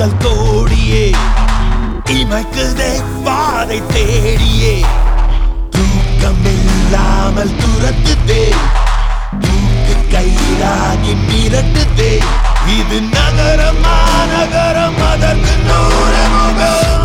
கண்கள் கோடியே இமைக்குதே பாதை தேடியே தூக்கமில்லாமல் துரத்துதே தூக்கு கைராகி மிரட்டுதே இது நகரமா நகரம் அதற்கு நூறு முகம்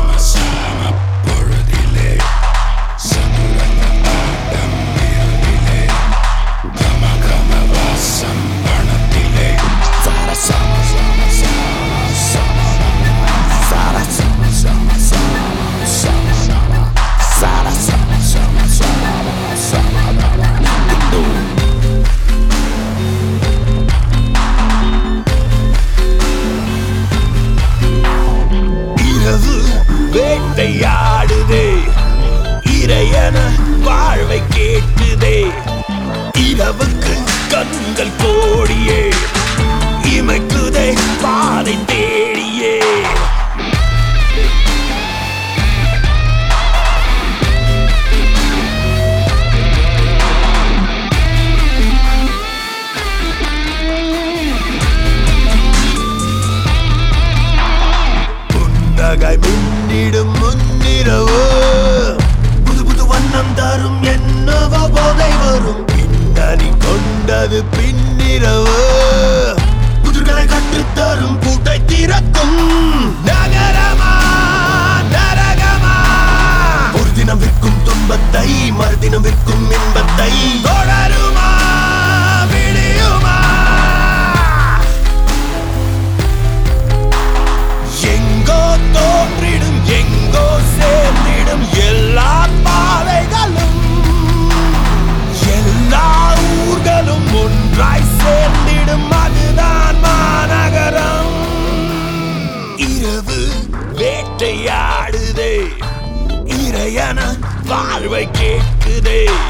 இரவு வேட்டையாடுதே இறையன வாழ்வை கேட்டுதே இரவுக்கு கண்கள் கோடியே இமைக்குதே பாதை தேடியே புன்னகை மின்னிடும் முன்னிரவு புது புது வண்ணம் தரும் என்னவோ போதை வரும் பின்னணி கொண்டது பின்னிரவு புதிர்களை கற்றுத்தரும் பூட்டை திறக்கும் நகரமா நரகமா ஒரு தினம் விற்கும் துன்பத்தை மறுதினம் விற்கும் இன்பத்தை தொடருமா விடியுமா எங்கோ தோன்றிடும் எங்கோ சேர்ந்திடும் எல்லா பாதைகளும் எல்லா ஊர்களும் ஒன்றாய் சேர்ந்திடும் அதுதான் மாநகரம் இரவு வேட்டையாடுதே இறையன வாழ்வை கேட்குதே